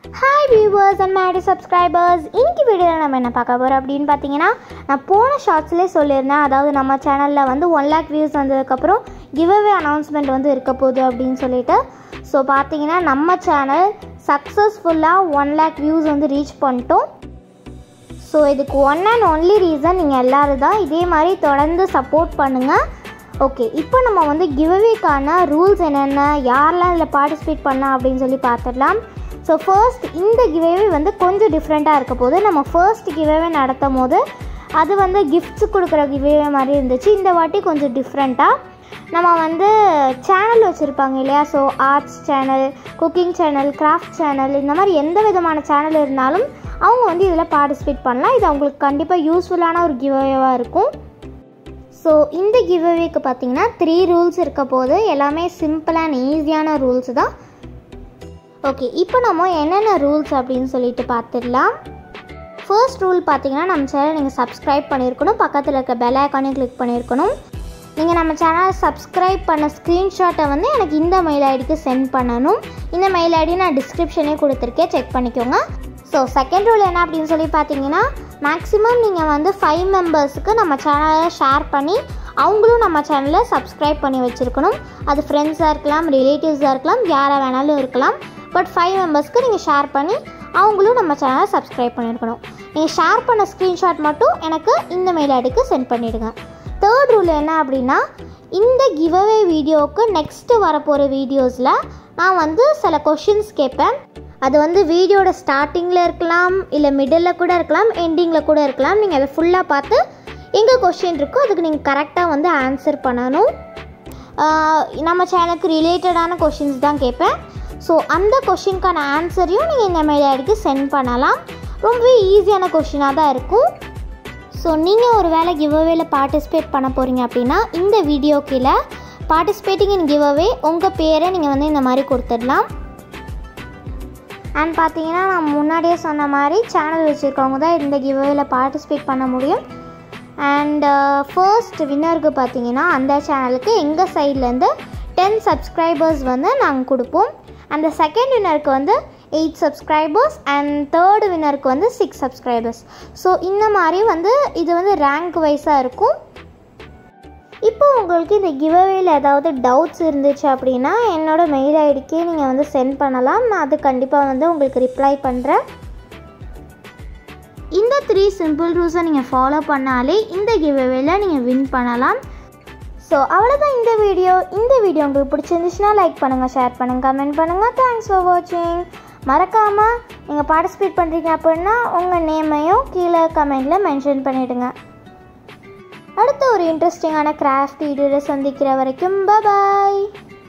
hi viewers and மேடி subscribers இன்னைக்கு வீடியோவில் நம்ம என்ன பார்க்க போகிறோம் அப்படின்னு பார்த்தீங்கன்னா நான் போன ஷார்ட்ஸ்லேயே சொல்லியிருந்தேன் அதாவது நம்ம சேனலில் வந்து ஒன் லேக் வியூஸ் வந்ததுக்கப்புறம் கிவ்அவே அனௌன்ஸ்மெண்ட் வந்து இருக்க போகுது அப்படின்னு சொல்லிட்டு ஸோ பார்த்தீங்கன்னா நம்ம சேனல் சக்ஸஸ்ஃபுல்லாக ஒன் லேக் வியூஸ் வந்து ரீச் பண்ணிட்டோம் ஸோ இதுக்கு ஒன் அண்ட் ஒன்லி ரீசன் நீங்கள் எல்லோரும் தான் இதே மாதிரி தொடர்ந்து சப்போர்ட் பண்ணுங்கள் ஓகே இப்போ நம்ம வந்து கிவ்அவேக்கான ரூல்ஸ் என்னென்ன யாரெல்லாம் இதில் பார்ட்டிசிபேட் பண்ணலாம் அப்படின்னு சொல்லி பார்த்துடலாம் ஸோ ஃபர்ஸ்ட் இந்த கிவ்அவே வந்து கொஞ்சம் டிஃப்ரெண்ட்டாக இருக்க போது நம்ம ஃபர்ஸ்ட் கிவ்அவே நடத்தும் போது அது வந்து கிஃப்ட்ஸ் கொடுக்குற கிவ்அவே மாதிரி இருந்துச்சு இந்த வாட்டி கொஞ்சம் டிஃப்ரெண்ட்டாக நம்ம வந்து சேனல் வச்சுருப்பாங்க இல்லையா so arts channel cooking channel craft channel இந்த மாதிரி எந்த விதமான சேனல் இருந்தாலும் அவங்க வந்து இதில் பார்ட்டிசிபேட் பண்ணலாம் இது அவங்களுக்கு கண்டிப்பாக யூஸ்ஃபுல்லான ஒரு கிவ்அவேவாக இருக்கும் ஸோ இந்த கிவ்அவேக்கு பார்த்தீங்கன்னா த்ரீ ரூல்ஸ் இருக்க போது எல்லாமே சிம்பிள் அண்ட் ஈஸியான ரூல்ஸ் தான் ஓகே இப்போ நம்ம என்னென்ன ரூல்ஸ் அப்படின்னு சொல்லிட்டு பார்த்துடலாம் ஃபர்ஸ்ட் ரூல் பார்த்தீங்கன்னா நம்ம சேனல் நீங்கள் சப்ஸ்கிரைப் பண்ணியிருக்கணும் பக்கத்தில் இருக்க பெல் ஐக்கானையும் கிளிக் பண்ணியிருக்கணும் நீங்கள் நம்ம சேனலை சப்ஸ்கிரைப் பண்ண ஸ்க்ரீன்ஷாட்டை வந்து எனக்கு இந்த மெயில் ஐடிக்கு சென்ட் பண்ணணும் இந்த மெயில் ஐடி நான் டிஸ்கிரிப்ஷனே கொடுத்துருக்கேன் செக் பண்ணிக்கோங்க ஸோ செகண்ட் ரூல் என்ன அப்படின்னு சொல்லி பார்த்தீங்கன்னா மேக்ஸிமம் நீங்கள் வந்து ஃபைவ் மெம்பர்ஸுக்கு நம்ம சேனலை ஷேர் பண்ணி அவங்களும் நம்ம சேனலை சப்ஸ்கிரைப் பண்ணி வச்சுருக்கணும் அது ஃப்ரெண்ட்ஸாக இருக்கலாம் ரிலேட்டிவ்ஸாக இருக்கலாம் யாராக வேணாலும் இருக்கலாம் பட் ஃபைவ் மெம்பர்ஸ்க்கு நீங்கள் ஷேர் பண்ணி அவங்களும் நம்ம சேனலை சப்ஸ்கிரைப் பண்ணியிருக்கணும் நீங்கள் ஷேர் பண்ண ஸ்க்ரீன்ஷாட் மட்டும் எனக்கு இந்த மெயில் ஐடிக்கு சென்ட் பண்ணிவிடுங்க தேர்ட் ரூல் என்ன அப்படின்னா இந்த கிவ்அவே வீடியோவுக்கு நெக்ஸ்ட்டு வரப்போகிற வீடியோஸில் நான் வந்து சில கொஷின்ஸ் கேட்பேன் அது வந்து வீடியோட ஸ்டார்டிங்கில் இருக்கலாம் இல்லை மிடில் கூட இருக்கலாம் எண்டிங்கில் கூட இருக்கலாம் நீங்கள் அதை ஃபுல்லாக பார்த்து எங்கே கொஷின் இருக்கோ அதுக்கு நீங்கள் கரெக்டாக வந்து ஆன்சர் பண்ணணும் ஆஹ் நம்ம சேனலுக்கு ரிலேட்டடான கொஷின்ஸ் தான் கேட்பேன் ஸோ அந்த கொஷினுக்கான ஆன்சரையும் நீங்கள் இந்த மெயில் ஐடிக்கு சென்ட் பண்ணலாம் ரொம்பவே ஈஸியான கொஷினாக தான் இருக்கும் ஸோ நீங்கள் ஒரு வேளை கிவ்அவேல பார்ட்டிசிபேட் பண்ண போகிறீங்க அப்படின்னா இந்த வீடியோ கீழே பார்ட்டிசிபேட்டிங் இன் கிவ்அவே உங்கள் பேரை நீங்கள் வந்து இந்த மாதிரி கொடுத்துடலாம் அண்ட் பார்த்தீங்கன்னா நான் முன்னாடியே சொன்ன மாதிரி சேனல் வச்சுருக்கவங்க தான் இந்த கிவ்அவேல பார்ட்டிசிபேட் பண்ண முடியும் அண்ட் ஃபர்ஸ்ட் வின்னருக்கு பார்த்தீங்கன்னா அந்த சேனலுக்கு எங்கள் சைட்லேருந்து டென் சப்ஸ்கிரைபர்ஸ் வந்து நாங்கள் கொடுப்போம் அந்த செகண்ட் வின்னருக்கு வந்து எயிட் சப்ஸ்கிரைபர்ஸ் அண்ட் தேர்டு வின்னருக்கு வந்து சிக்ஸ் சப்ஸ்கிரைபர்ஸ் ஸோ இந்த மாதிரி வந்து இது வந்து ரேங்க் வைஸாக இருக்கும் இப்போ உங்களுக்கு இந்த கிவ்அவேல ஏதாவது டவுட்ஸ் இருந்துச்சு அப்படின்னா என்னோட மெயில் ஐடிக்கே நீங்கள் வந்து சென்ட் பண்ணலாம் நான் அது கண்டிப்பாக வந்து உங்களுக்கு ரிப்ளை பண்ணுறேன் இந்த த்ரீ சிம்பிள் ரூல்ஸை நீங்கள் ஃபாலோ பண்ணாலே இந்த கிவ்அவேல நீங்கள் வின் பண்ணலாம் ஸோ அவ்வளோதான் இந்த வீடியோ இந்த வீடியோ உங்களுக்கு பிடிச்சிருந்துச்சுன்னா லைக் பண்ணுங்கள் ஷேர் பண்ணுங்கள் கமெண்ட் பண்ணுங்கள் தேங்க்ஸ் ஃபார் வாட்சிங் மறக்காமல் நீங்கள் பார்ட்டிசிபேட் பண்ணுறீங்க அப்படின்னா உங்கள் நேமையும் கீழே கமெண்டில் மென்ஷன் பண்ணிவிடுங்க அடுத்த ஒரு இன்ட்ரெஸ்டிங்கான கிராஃப்ட் வீடியோவில் சந்திக்கிற வரைக்கும் பாய்